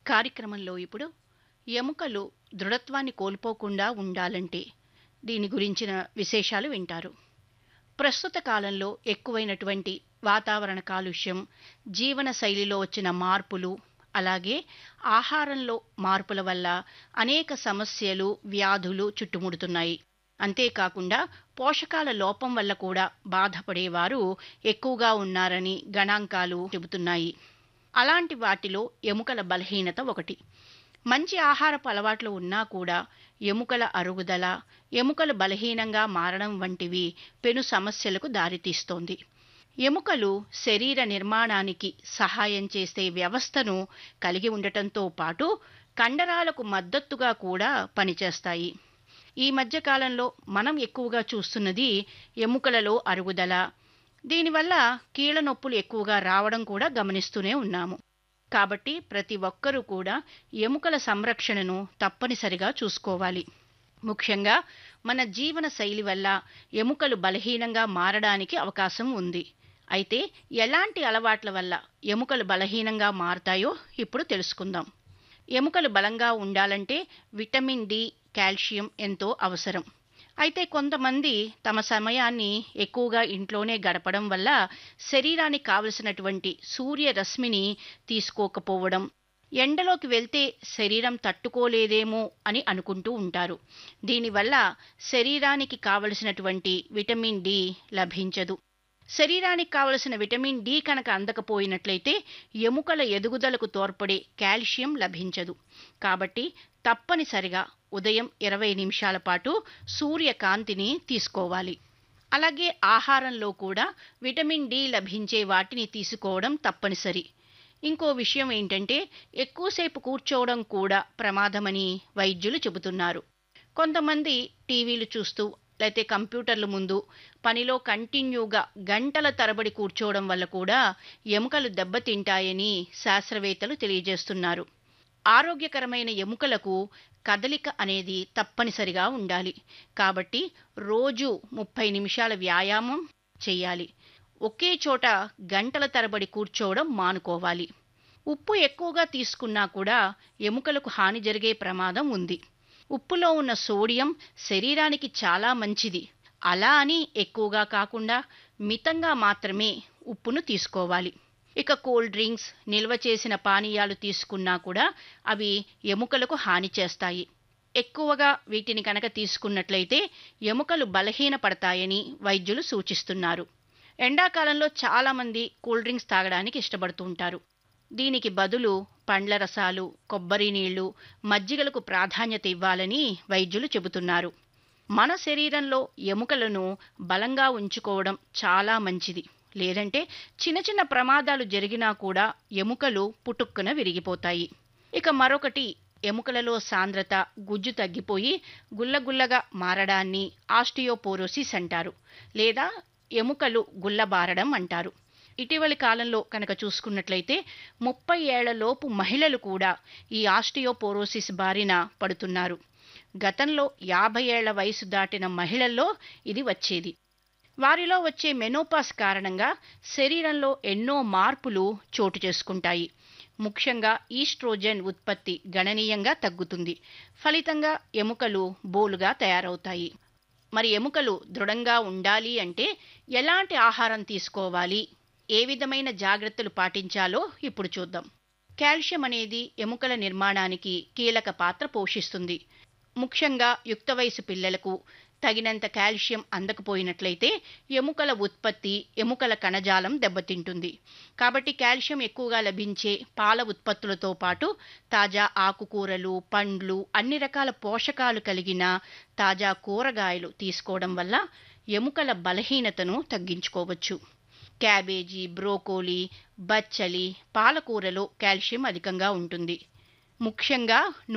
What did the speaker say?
కార్యక్రమంలో ఇప్పుడు ఎముకలు దృఢత్వాన్ని కోల్పోకుండా ఉండాలంటే దీని గురించిన విశేషాలు వింటారు ప్రస్తుత కాలంలో ఎక్కువైనటువంటి వాతావరణ కాలుష్యం జీవన శైలిలో వచ్చిన మార్పులు అలాగే ఆహారంలో మార్పుల వల్ల అనేక సమస్యలు వ్యాధులు చుట్టుముడుతున్నాయి అంతేకాకుండా పోషకాల లోపం వల్ల కూడా బాధపడేవారు ఎక్కువగా ఉన్నారని గణాంకాలు చెబుతున్నాయి అలాంటి వాటిలో ఎముకల బలహీనత ఒకటి మంచి ఆహారపు అలవాట్లు ఉన్నా కూడా ఎముకల అరుగుదల ఎముకలు బలహీనంగా మారడం వంటివి పెను సమస్యలకు దారితీస్తోంది ఎముకలు శరీర నిర్మాణానికి సహాయం చేసే వ్యవస్థను కలిగి ఉండటంతో పాటు కండరాలకు మద్దతుగా కూడా పనిచేస్తాయి ఈ మధ్య కాలంలో మనం ఎక్కువగా చూస్తున్నది ఎముకలలో అరుగుదల దీనివల్ల కీళ్ళ నొప్పులు ఎక్కువగా రావడం కూడా గమనిస్తూనే ఉన్నాము కాబట్టి ప్రతి ఒక్కరూ కూడా ఎముకల సంరక్షణను తప్పనిసరిగా చూసుకోవాలి ముఖ్యంగా మన జీవన శైలి వల్ల ఎముకలు బలహీనంగా మారడానికి అవకాశం ఉంది అయితే ఎలాంటి అలవాట్ల వల్ల ఎముకలు బలహీనంగా మారతాయో ఇప్పుడు తెలుసుకుందాం ఎముకలు బలంగా ఉండాలంటే విటమిన్ డి కాల్షియం ఎంతో అవసరం అయితే కొంతమంది తమ సమయాన్ని ఎక్కువగా ఇంట్లోనే గడపడం వల్ల శరీరానికి కావలసినటువంటి సూర్యరశ్మిని తీసుకోకపోవడం ఎండలోకి వెళ్తే శరీరం తట్టుకోలేదేమో అని అనుకుంటూ ఉంటారు దీనివల్ల శరీరానికి కావలసినటువంటి విటమిన్ డి లభించదు శరీరానికి కావలసిన విటమిన్ డి కనుక అందకపోయినట్లయితే ఎముకల ఎదుగుదలకు తోడ్పడే కాల్షియం లభించదు కాబట్టి తప్పనిసరిగా ఉదయం ఇరవై నిమిషాల పాటు సూర్యకాంతిని తీసుకోవాలి అలాగే ఆహారంలో కూడా విటమిన్ డి లభించే వాటిని తీసుకోవడం తప్పనిసరి ఇంకో విషయం ఏంటంటే ఎక్కువసేపు కూర్చోవడం కూడా ప్రమాదమని వైద్యులు చెబుతున్నారు కొంతమంది టీవీలు చూస్తూ లేకపోతే కంప్యూటర్ల ముందు పనిలో కంటిన్యూగా గంటల తరబడి కూర్చోవడం వల్ల కూడా ఎముకలు దెబ్బతింటాయని శాస్త్రవేత్తలు తెలియజేస్తున్నారు ఆరోగ్యకరమైన ఎముకలకు కదలిక అనేది తప్పనిసరిగా ఉండాలి కాబట్టి రోజు ముప్పై నిమిషాల వ్యాయామం చేయాలి ఒకే చోట గంటల తరబడి కూర్చోవడం మానుకోవాలి ఉప్పు ఎక్కువగా తీసుకున్నా కూడా ఎముకలకు హాని జరిగే ప్రమాదం ఉంది ఉప్పులో ఉన్న సోడియం శరీరానికి చాలా మంచిది అలా అని ఎక్కువగా కాకుండా మితంగా మాత్రమే ఉప్పును తీసుకోవాలి ఇక కూల్ డ్రింక్స్ నిల్వ చేసిన పానీయాలు తీసుకున్నా కూడా అవి ఎముకలకు హాని చేస్తాయి ఎక్కువగా వీటిని కనుక తీసుకున్నట్లయితే ఎముకలు బలహీనపడతాయని వైద్యులు సూచిస్తున్నారు ఎండాకాలంలో చాలామంది కూల్ డ్రింక్స్ తాగడానికి ఇష్టపడుతూ ఉంటారు దీనికి బదులు పండ్ల రసాలు కొబ్బరి నీళ్లు మజ్జిగలకు ప్రాధాన్యత ఇవ్వాలని వైద్యులు చెబుతున్నారు మన శరీరంలో ఎముకలను బలంగా ఉంచుకోవడం చాలా మంచిది లేదంటే చిన్న చిన్న ప్రమాదాలు జరిగినా కూడా ఎముకలు పుటుక్కున విరిగిపోతాయి ఇక మరొకటి ఎముకలలో సాంద్రత గుజ్జు తగ్గిపోయి గుల్లగుల్లగా మారడాన్ని ఆస్టియోపోరోసిస్ అంటారు లేదా ఎముకలు గుల్లబారడం అంటారు ఇటీవలి కాలంలో కనుక చూసుకున్నట్లయితే ముప్పై ఏళ్లలోపు మహిళలు కూడా ఈ ఆస్టియోపోరోసిస్ బారిన పడుతున్నారు గతంలో యాభై ఏళ్ల వయసు దాటిన మహిళల్లో ఇది వచ్చేది వారిలో వచ్చే మెనోపాస్ కారణంగా శరీరంలో ఎన్నో మార్పులు చోటు చేసుకుంటాయి ముఖ్యంగా ఈస్ట్రోజెన్ ఉత్పత్తి గణనీయంగా తగ్గుతుంది ఫలితంగా ఎముకలు బోలుగా తయారవుతాయి మరి ఎముకలు దృఢంగా ఉండాలి అంటే ఎలాంటి ఆహారం తీసుకోవాలి ఏ విధమైన జాగ్రత్తలు పాటించాలో ఇప్పుడు చూద్దాం కాల్షియం అనేది ఎముకల నిర్మాణానికి కీలక పాత్ర పోషిస్తుంది ముఖ్యంగా యుక్త వయసు పిల్లలకు తగినంత కాల్షియం అందకపోయినట్లయితే ఎముకల ఉత్పత్తి ఎముకల కణజాలం దెబ్బతింటుంది కాబట్టి కాల్షియం ఎక్కువగా లభించే పాల ఉత్పత్తులతో పాటు తాజా ఆకుకూరలు పండ్లు అన్ని రకాల పోషకాలు కలిగిన తాజా కూరగాయలు తీసుకోవడం వల్ల ఎముకల బలహీనతను తగ్గించుకోవచ్చు క్యాబేజీ బ్రోకోలీ బచ్చలి పాలకూరలో కాల్షియం అధికంగా ఉంటుంది ముఖ్యంగా